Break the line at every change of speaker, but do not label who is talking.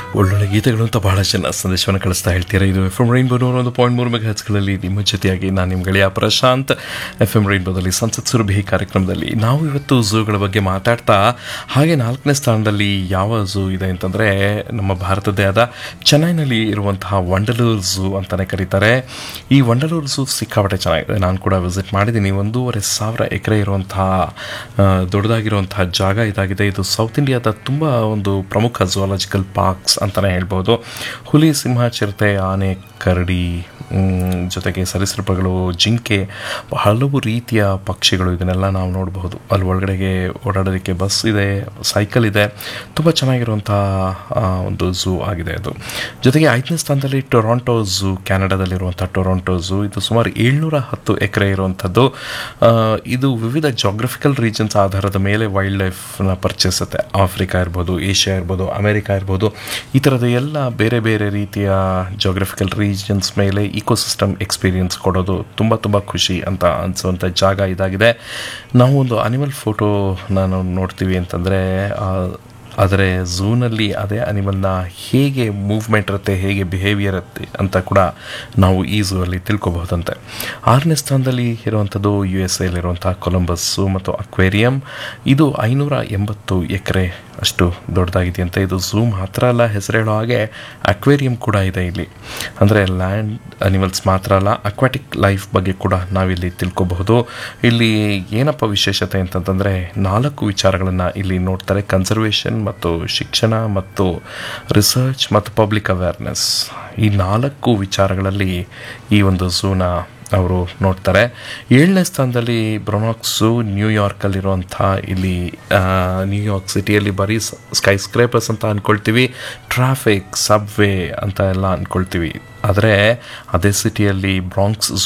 ಒಳ್ಳೊಳ್ಳೆ ಗೀತೆಗಳು ಅಂತ ಬಹಳ ಜನ ಸಂದೇಶವನ್ನು ಕಳಿಸ್ತಾ ಹೇಳ್ತೀರಾ ಇದು ಎಫ್ ಎಂ ರೈನ್ಬೋ ನೂರ ಒಂದು ಪಾಯಿಂಟ್ ಮೂರು ಮೆಗಾ ಹಚ್ಗಳಲ್ಲಿ ನಿಮ್ಮ ಜೊತೆಯಾಗಿ ನಾನು ನಿಮ್ಮ ಗೆಳೆಯ ಪ್ರಶಾಂತ್ ಎಫ್ ಎಂ ರೈನ್ಬೋದಲ್ಲಿ ಸಂಸತ್ ಸುರಭಿ ಕಾರ್ಯಕ್ರಮದಲ್ಲಿ ನಾವು ಇವತ್ತು ಝೂಗಳ ಬಗ್ಗೆ ಮಾತಾಡ್ತಾ ಹಾಗೆ ನಾಲ್ಕನೇ ಸ್ಥಾನದಲ್ಲಿ ಯಾವ ಝೂ ಇದೆ ಅಂತಂದರೆ ನಮ್ಮ ಭಾರತದೇ ಆದ ಚೆನ್ನೈನಲ್ಲಿ ಇರುವಂತಹ ವಂಡಲೂರ್ ಝೂ ಅಂತಲೇ ಕರೀತಾರೆ ಈ ವಂಡಲೂರ್ ಝೂ ಸಿಕ್ಕಾಪಟ್ಟೆ ಚೆನ್ನಾಗಿದೆ ನಾನು ಕೂಡ ವಿಸಿಟ್ ಮಾಡಿದ್ದೀನಿ ಒಂದೂವರೆ ಸಾವಿರ ಎಕರೆ ಇರುವಂತಹ ಆ, ದೊಡ್ಡದಾಗಿರುವಂತಹ ಜಾಗ ಇದಾಗಿದೆ ಇದು ಸೌತ್ ಇಂಡಿಯಾದ ತುಂಬ ಒಂದು ಪ್ರಮುಖ ಝುವಾಲಜಿಕಲ್ ಪಾರ್ಕ್ಸ್ ಅಂತಲೇ ಹೇಳ್ಬೋದು ಹುಲಿ ಸಿಂಹ ಚಿರತೆ ಆನೆ ಕರಡಿ ಮ್, ಜೊತೆಗೆ ಸರೀಸೃಪಗಳು ಜಿಂಕೆ ಹಲವು ರೀತಿಯ ಪಕ್ಷಿಗಳು ಇದನ್ನೆಲ್ಲ ನಾವು ನೋಡಬಹುದು ಅಲ್ಲಿ ಒಳಗಡೆಗೆ ಓಡಾಡೋದಕ್ಕೆ ಬಸ್ ಇದೆ ಸೈಕಲ್ ಇದೆ ತುಂಬ ಚೆನ್ನಾಗಿರುವಂಥ ಆ, ಒಂದು ಝೂ ಆಗಿದೆ ಅದು ಜೊತೆಗೆ ಐದನೇ ಸ್ಥಾನದಲ್ಲಿ ಟೊರಾಂಟೊ ಝೂ ಕ್ಯಾನಡಾದಲ್ಲಿರುವಂಥ ಟೊರಾಂಟೊ ಝೂ ಇದು ಸುಮಾರು ಏಳ್ನೂರ ಹತ್ತು ಎಕರೆ ಇರುವಂಥದ್ದು ಆ, ಇದು ವಿವಿಧ ಜಾಗ್ರಫಿಕಲ್ ರೀಜನ್ಸ್ ಆಧಾರದ ಮೇಲೆ ವೈಲ್ಡ್ ಲೈಫ್ನ ಪರಿಚಯಿಸುತ್ತೆ ಆಫ್ರಿಕಾ ಇರ್ಬೋದು ಏಷ್ಯಾ ಇರ್ಬೋದು ಅಮೆರಿಕಾ ಇರ್ಬೋದು ಈ ಥರದ ಎಲ್ಲ ಬೇರೆ ಬೇರೆ ರೀತಿಯ ಜಾಗ್ರಫಿಕಲ್ ರೀಜನ್ಸ್ ಮೇಲೆ ಇಕೋಸಿಸ್ಟಮ್ ಎಕ್ಸ್ಪೀರಿಯನ್ಸ್ ಕೊಡೋದು ತುಂಬ ತುಂಬ ಖುಷಿ ಅಂತ ಅನಿಸುವಂಥ ಜಾಗ ಇದಾಗಿದೆ ನಾವು ಒಂದು ಅನಿಮಲ್ ಫೋಟೋ ನಾನು ನೋಡ್ತೀವಿ ಅಂತಂದರೆ ಆದರೆ ಝೂನಲ್ಲಿ ಅದೇ ಅನಿಮಲ್ನ ಹೇಗೆ ಮೂವ್ಮೆಂಟ್ ಇರುತ್ತೆ ಹೇಗೆ ಬಿಹೇವಿಯರ್ ಇರುತ್ತೆ ಅಂತ ಕೂಡ ನಾವು ಈ ಝೂ ಅಲ್ಲಿ ತಿಳ್ಕೊಬಹುದಂತೆ ಆರನೇ ಸ್ಥಾನದಲ್ಲಿ ಇರುವಂಥದ್ದು ಯು ಎಸ್ ಎಲ್ಲಿರುವಂಥ ಕೊಲಂಬಸ್ಸು ಮತ್ತು ಅಕ್ವೇರಿಯಂ ಇದು ಐನೂರ ಎಂಬತ್ತು ಎಕರೆ ಅಷ್ಟು ದೊಡ್ಡದಾಗಿದೆಯಂತೆ ಇದು ಝೂ ಮಾತ್ರ ಅಲ್ಲ ಹೆಸರು ಹೇಳೋ ಹಾಗೆ ಅಕ್ವೇರಿಯಂ ಕೂಡ ಇದೆ ಇಲ್ಲಿ ಅಂದರೆ ಲ್ಯಾಂಡ್ ಅನಿಮಲ್ಸ್ ಮಾತ್ರ ಅಲ್ಲ ಅಕ್ವಾಟಿಕ್ ಲೈಫ್ ಬಗ್ಗೆ ಕೂಡ ನಾವಿಲ್ಲಿ ತಿಳ್ಕೊಬಹುದು ಇಲ್ಲಿ ಏನಪ್ಪ ವಿಶೇಷತೆ ಅಂತಂತಂದರೆ ನಾಲ್ಕು ವಿಚಾರಗಳನ್ನು ಇಲ್ಲಿ ನೋಡ್ತಾರೆ ಕನ್ಸರ್ವೇಷನ್ ಮತ್ತು ಶಿಕ್ಷಣ ಮತ್ತು ರಿಸರ್ಚ್ ಮತ್ತು ಪಬ್ಲಿಕ್ ಅವೇರ್ನೆಸ್ ಈ ನಾಲ್ಕು ವಿಚಾರಗಳಲ್ಲಿ ಈ ಒಂದು ಝೂನ ಅವರು ನೋಡ್ತಾರೆ ಏಳನೇ ಸ್ಥಾನದಲ್ಲಿ ಬ್ರೊನಾಕ್ಸು ನ್ಯೂಯಾರ್ಕಲ್ಲಿರುವಂಥ ಇಲ್ಲಿ ಆ, ನ್ಯೂಯಾರ್ಕ್ ಸಿಟಿಯಲ್ಲಿ ಬರೀ ಸ್ಕೈ ಸ್ಕ್ರೇಪರ್ಸ್ ಅಂತ ಅಂದ್ಕೊಳ್ತೀವಿ ಟ್ರಾಫಿಕ್ ಸಬ್ವೇ ಅಂತ ಎಲ್ಲ ಅಂದ್ಕೊಳ್ತೀವಿ ಆದರೆ ಅದೇ ಸಿಟಿಯಲ್ಲಿ ಬ್ರಾಂಕ್ಸ್